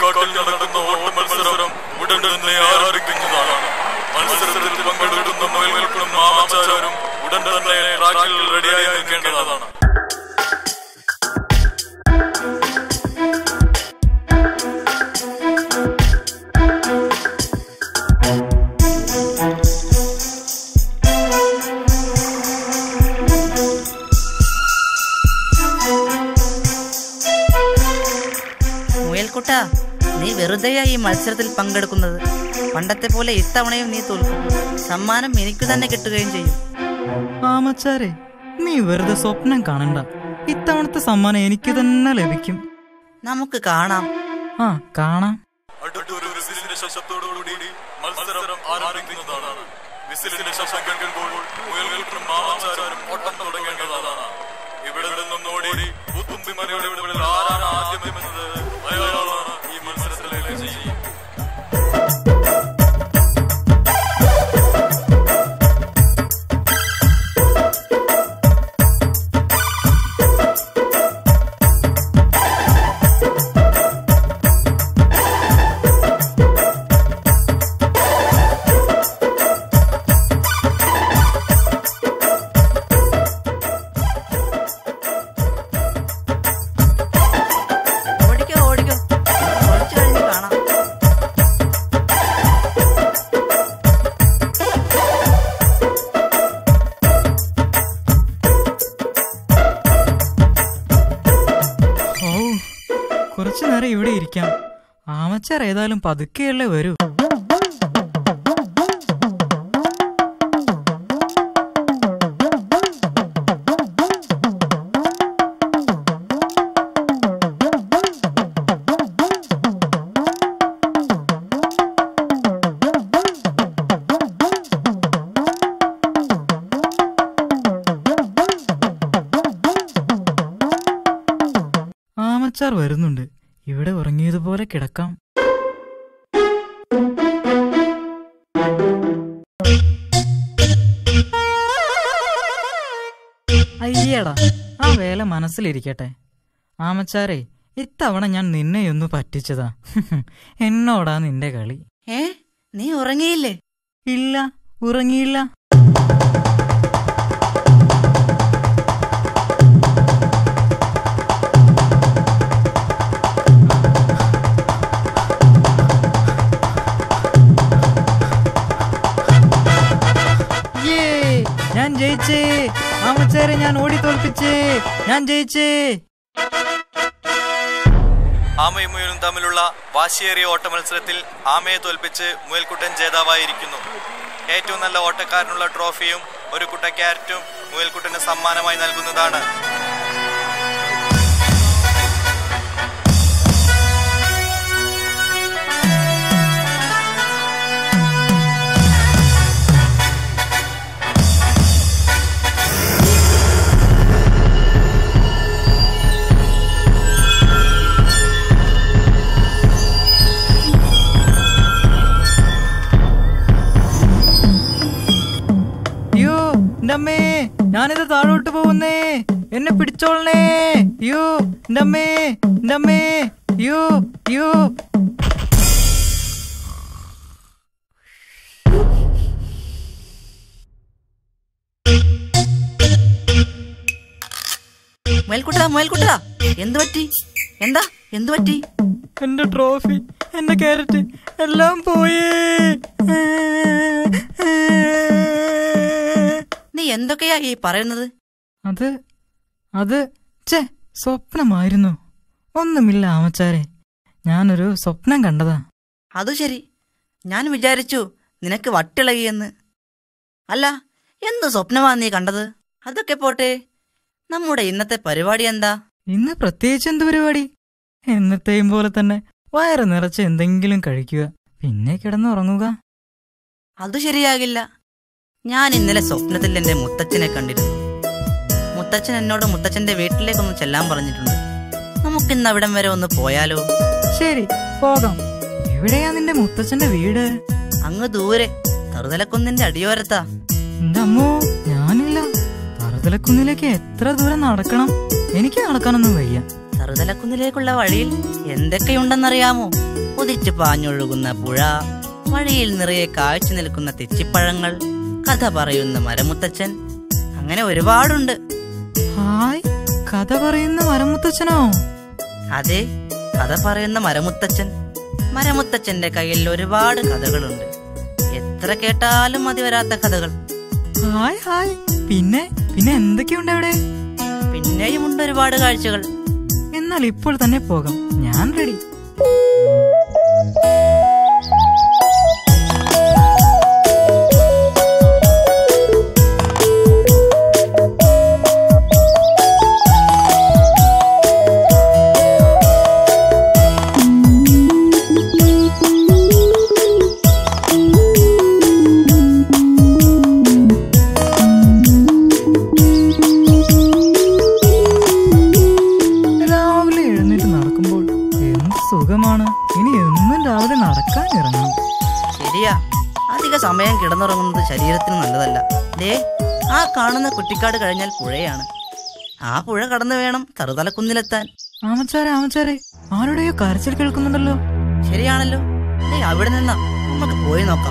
കാട്ടിൽ നടക്കുന്ന ഓട്ട മത്സരം ഉടൻ തന്നെ ആരംഭിക്കുന്നതാണ് മത്സരത്തിൽ പങ്കെടുക്കുന്ന മുയൽകൾക്കും മാമാചാരും ഉടൻ തന്നെ ട്രാക്കിൽ റെഡിയായി നിൽക്കേണ്ടതാണ് മുയൽക്കുട്ട നീ വെറുതെയാ ഈ മത്സരത്തിൽ പങ്കെടുക്കുന്നത് പണ്ടത്തെ പോലെ ഇത്തവണയും നീ തോൽക്കും സമ്മാനം എനിക്ക് തന്നെ കിട്ടുകയും ചെയ്യും ആമച്ചാരെ നീ വെറുതെ സ്വപ്നം കാണണ്ട ഇത്തവണത്തെ സമ്മാനം എനിക്ക് തന്നെ ലഭിക്കും നമുക്ക് കാണാം ആ കാണാം അടുത്തൊരു വിസിലിന്റെ ശബ്ദത്തോടുകൂടി മത്സരം ആരംഭിക്കുന്നതാണ് വിസിലിന്റെ ശബ്ദം കേൾക്കുമ്പോൾ മുയൽകൾക്കും മാമാചാരും ഓട്ടം തുടങ്ങേണ്ടതാണ് ഇവിടെ നിന്നും ഓടി പുത്തുമ്പി മലയുടെ മുകളിൽ ആരാണ് ആദ്യം എന്നത് അയാളാണ് ഈ മത്സരത്തിലെ വിജയി ഓടിക്കോ ഓടിക്കോ കുറച്ചു കഴിഞ്ഞ് കാണാം ഓ കുറച്ചു നേരം ഇവിടെ ഇരിക്കാം ആമച്ചാർ ഏതായാലും പതുക്കെയല്ലേ വരൂ ആമച്ചാർ വരുന്നുണ്ട് ഇവിടെ ഉറങ്ങിയതുപോലെ കിടക്കാം അയ്യടാ ആ വേല മനസ്സിലിരിക്കട്ടെ ആമച്ചാരെ ഇത്തവണ ഞാൻ നിന്നെയൊന്നു പറ്റിച്ചതാ എന്നോടാ നിന്റെ കളി ഏ നീ ഉറങ്ങിയില്ലേ ഇല്ല ഉറങ്ങിയില്ല യേ, ഞാൻ ജയിച്ചേ ആമച്ചാരെ ഞാൻ ഓടി തോൽപ്പിച്ചേ ഞാൻ ജയിച്ചേ ആമയും മുയലും തമ്മിലുള്ള വാശിയേറിയ ഓട്ട മത്സരത്തിൽ ആമയെ തോൽപ്പിച്ച് മുയൽക്കുട്ടൻ ജേതാവായിരിക്കുന്നു ഏറ്റവും നല്ല ഓട്ടക്കാരനുള്ള ട്രോഫിയും ഒരു കുട്ട ക്യാരറ്റും മുയൽക്കുട്ടന് സമ്മാനമായി നൽകുന്നതാണ് അയ്യോ എന്റെ അമ്മേ ഞാനിത് താഴോട്ട് പോകുന്നേ എന്നെ പിടിച്ചോളണേ അയ്യോ എന്റെ അമ്മേ എന്റെ അമ്മേ അയ്യോ അയ്യോ മുയൽക്കുട്ട മുയൽക്കുട്ട എന്തു പറ്റി എന്താ എന്തു പറ്റി എന്റെ ട്രോഫി എന്റെ ക്യാരറ്റ് എല്ലാം പോയേ നീ എന്തൊക്കെയാ ഈ പറയുന്നത് അത് അത് ചേ സ്വപ്നമായിരുന്നു ഒന്നുമില്ല ആമച്ചാരെ ഞാനൊരു സ്വപ്നം കണ്ടതാ അതു ശരി ഞാൻ വിചാരിച്ചു നിനക്ക് വട്ടിളകിയെന്ന് അല്ല എന്ത് സ്വപ്നമാ നീ കണ്ടത് അതൊക്കെ പോട്ടെ നമ്മുടെ ഇന്നത്തെ പരിപാടി എന്താ ഇന്ന് പ്രത്യേകിച്ച് എന്ത് പരിപാടി എന്നത്തെയും പോലെ തന്നെ വയറ് നിറച്ച് എന്തെങ്കിലും കഴിക്കുക പിന്നെ കിടന്നുറങ്ങുക അത് ശരിയാകില്ല ഞാൻ ഇന്നലെ സ്വപ്നത്തിൽ എന്റെ മുത്തച്ഛനെ കണ്ടിരുന്നു മുത്തച്ഛൻ എന്നോട് മുത്തച്ഛന്റെ വീട്ടിലേക്കൊന്ന് ചെല്ലാൻ പറഞ്ഞിട്ടുണ്ട് നമുക്കിന്ന് അവിടം വരെ ഒന്ന് പോയാലോ ശരി പോകാം എവിടെയാ നിന്റെ മുത്തച്ഛന്റെ വീട് അങ്ങ് ദൂരെ തറുതലക്കുന്നിന്റെ അടിയോരത്താ എന്റെ അമ്മോ ഞാനില്ല തറുതലക്കുന്നിലേക്ക് എത്ര ദൂരം നടക്കണം എനിക്ക് നടക്കാനൊന്നും വയ്യ തറുതലക്കുന്നിലേക്കുള്ള വഴിയിൽ എന്തൊക്കെയുണ്ടെന്നറിയാമോ കുതിച്ചു പാഞ്ഞൊഴുകുന്ന പുഴ വഴിയിൽ നിറയെ കാഴ്ച നിൽക്കുന്ന തെച്ചിപ്പഴങ്ങൾ കഥ പറയുന്ന മരമുത്തച്ഛൻ അങ്ങനെ ഒരുപാടുണ്ട് ഹായ് കഥ പറയുന്ന മരമുത്തച്ഛനോ അതെ കഥ പറയുന്ന മരമുത്തച്ഛൻ മരമുത്തച്ഛന്റെ കയ്യിൽ ഒരുപാട് കഥകളുണ്ട് എത്ര കേട്ടാലും മതി വരാത്ത കഥകൾ ഹായ് ഹായ് പിന്നെ പിന്നെ എന്തൊക്കെയുണ്ട് അവിടെ പിന്നെയും ഉണ്ട് ഒരുപാട് കാഴ്ചകൾ എന്നാൽ ഇപ്പോൾ തന്നെ പോകാം ഞാൻ റെഡി രാവിലെ എഴുന്നേറ്റ് നടക്കുമ്പോൾ എന്ത് സുഖമാണ് ഇനി എന്നും രാവിലെ നടക്കാൻ ഇറങ്ങണം ശരിയാ അധിക സമയം കിടന്നുറങ്ങുന്നത് ശരീരത്തിന് നല്ലതല്ല ദേ ആ കാണുന്ന കുറ്റിക്കാട് കഴിഞ്ഞാൽ പുഴയാണ് ആ പുഴ കടന്നു വേണം തറുതലക്കുന്നിലെത്താൻ ആമച്ചാരെ ആമച്ചാരെ ആരുടെയോ കരച്ചിൽ കേൾക്കുന്നുണ്ടല്ലോ ശരിയാണല്ലോ ദേ അവിടെ നിന്നാ നമുക്ക് പോയി നോക്കാം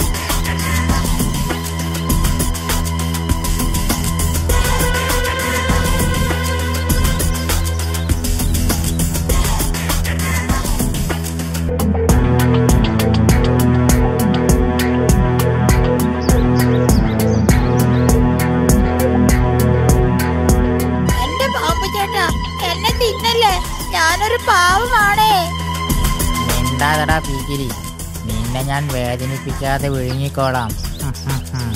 എന്റെ പാമ്പ് ചേട്ടാ എന്നെ തിന്നല്ലേ ഞാനൊരു പാവമാണേ എന്താതടാ പീക്കിരി നിന്നെ ഞാൻ വേദനിപ്പിക്കാതെ വിഴുങ്ങിക്കോളാം ഹും, ഹും, ഹും.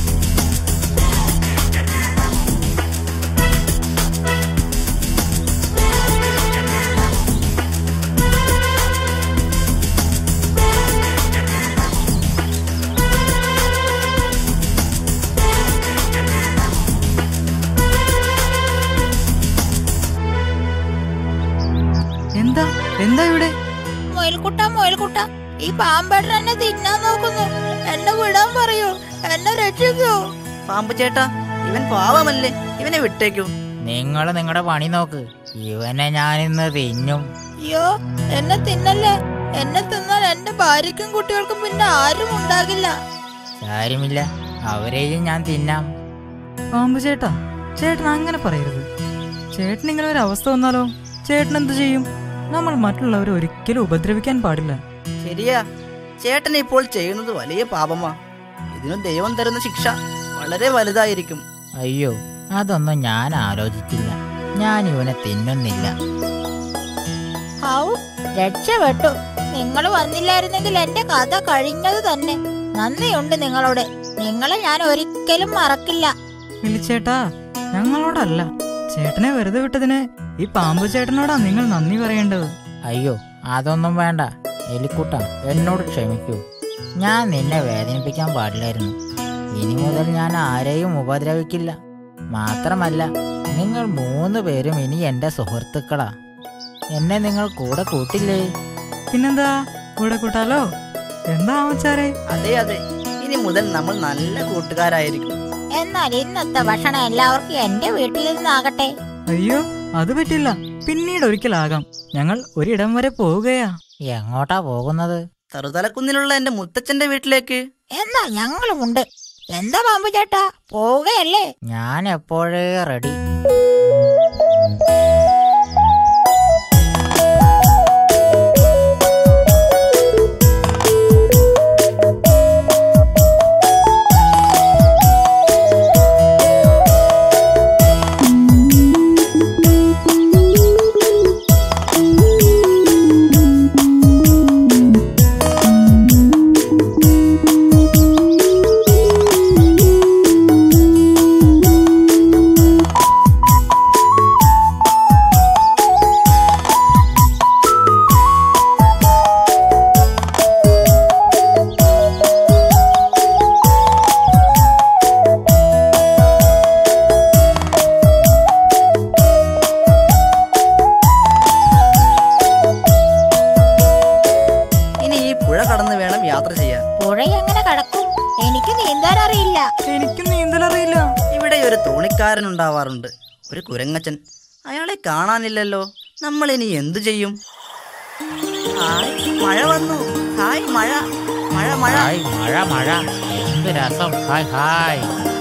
എന്താ എന്താ ഇവിടെ മുയൽക്കുട്ട മുയൽക്കുട്ട ഈ പാമ്പേട്ടൻ എന്നെ തിന്നാൻ നോക്കുന്നു എന്നെ വിടാൻ പറയൂ എന്നെ രക്ഷിക്കൂ പാമ്പ് ചേട്ടാ ഇവൻ പാവമല്ലേ ഇവനെ വിട്ടേക്കൂ നിങ്ങൾ നിങ്ങളുടെ പണി നോക്ക് ഇവനെ ഞാനിന്ന് തിന്നും അയ്യോ എന്നെ തിന്നല്ലേ എന്നെ തിന്നാൽ എന്റെ ഭാര്യയ്ക്കും കുട്ടികൾക്കും പിന്നെ ആരും ഉണ്ടാകില്ല കാര്യമില്ല അവരെയും ഞാൻ തിന്നാം പാമ്പു ചേട്ടാ ചേട്ടൻ അങ്ങനെ പറയരുത് ചേട്ടൻ ഇങ്ങനെ ഒരു അവസ്ഥ വന്നാലോ ചേട്ടൻ എന്ത് ചെയ്യും നമ്മൾ മറ്റുള്ളവരെ ഒരിക്കലും ഉപദ്രവിക്കാൻ പാടില്ല ശരിയാ ചേട്ടൻ ഇപ്പോൾ ചെയ്യുന്നത് വലിയ പാപമാ ഇതിനു ദൈവം തരുന്ന ശിക്ഷ വളരെ വലുതായിരിക്കും അയ്യോ അതൊന്നും ഞാൻ ആലോചിച്ചില്ല ഞാൻ ഇവനെ തിന്നുന്നില്ല ഔ രക്ഷപ്പെട്ടു നിങ്ങൾ വന്നില്ലായിരുന്നെങ്കിൽ എന്റെ കഥ കഴിഞ്ഞത് തന്നെ നന്ദിയുണ്ട് നിങ്ങളോട് നിങ്ങളെ ഞാൻ ഒരിക്കലും മറക്കില്ല വിളിച്ചേട്ടാ ഞങ്ങളോടല്ല ചേട്ടനെ വെറുതെ വിട്ടതിന് ഈ പാമ്പു ചേട്ടനോടാ നിങ്ങൾ നന്ദി പറയേണ്ടത് അയ്യോ അതൊന്നും വേണ്ട എലിക്കുട്ട എന്നോട് ക്ഷമിക്കൂ ഞാൻ നിന്നെ വേദനിപ്പിക്കാൻ പാടില്ലായിരുന്നു ഇനി മുതൽ ഞാൻ ആരെയും ഉപദ്രവിക്കില്ല മാത്രമല്ല നിങ്ങൾ മൂന്ന് പേരും ഇനി എൻ്റെ സുഹൃത്തുക്കളാ എന്നെ നിങ്ങൾ കൂടെ കൂട്ടില്ലേ പിന്നെന്താ കൂടെ കൂട്ടാലോ എന്താ ആമച്ചാരെ അതെ അതെ ഇനി മുതൽ നമ്മൾ നല്ല കൂട്ടുകാരായിരിക്കും എന്നാൽ ഇന്നത്തെ ഭക്ഷണം എല്ലാവർക്കും എന്റെ വീട്ടിൽ നിന്നാകട്ടെ അയ്യോ അത് പറ്റില്ല പിന്നീട് ഒരിക്കലാകാം ഞങ്ങൾ ഒരിടം വരെ പോവുകയാ എങ്ങോട്ടാ പോകുന്നത് തറുതലക്കുന്നിലുള്ള എന്റെ മുത്തച്ഛന്റെ വീട്ടിലേക്ക് എന്നാ ഞങ്ങളുമുണ്ട് എന്താ പാമ്പു ചേട്ടാ പോവുകയല്ലേ ഞാൻ എപ്പോഴേ റെഡി ഇനി ഈ പുഴ കടന്നു വേണം യാത്ര ചെയ്യാൻ പുഴ എങ്ങനെ കടക്കും എനിക്ക് നീന്താൻ അറിയില്ല എനിക്കും നീന്തലറിയില്ല ഇവിടെ ഒരു തോണിക്കാരൻ ഉണ്ടാവാറുണ്ട് ഒരു കുരങ്ങച്ചൻ അയാളെ കാണാനില്ലല്ലോ നമ്മൾ ഇനി എന്തു ചെയ്യും ഹായ് മഴ വന്നു ഹായ് മഴ മഴ മഴ ഹായ് മഴ മഴ എന്ത് രസം ഹായ് ഹായ്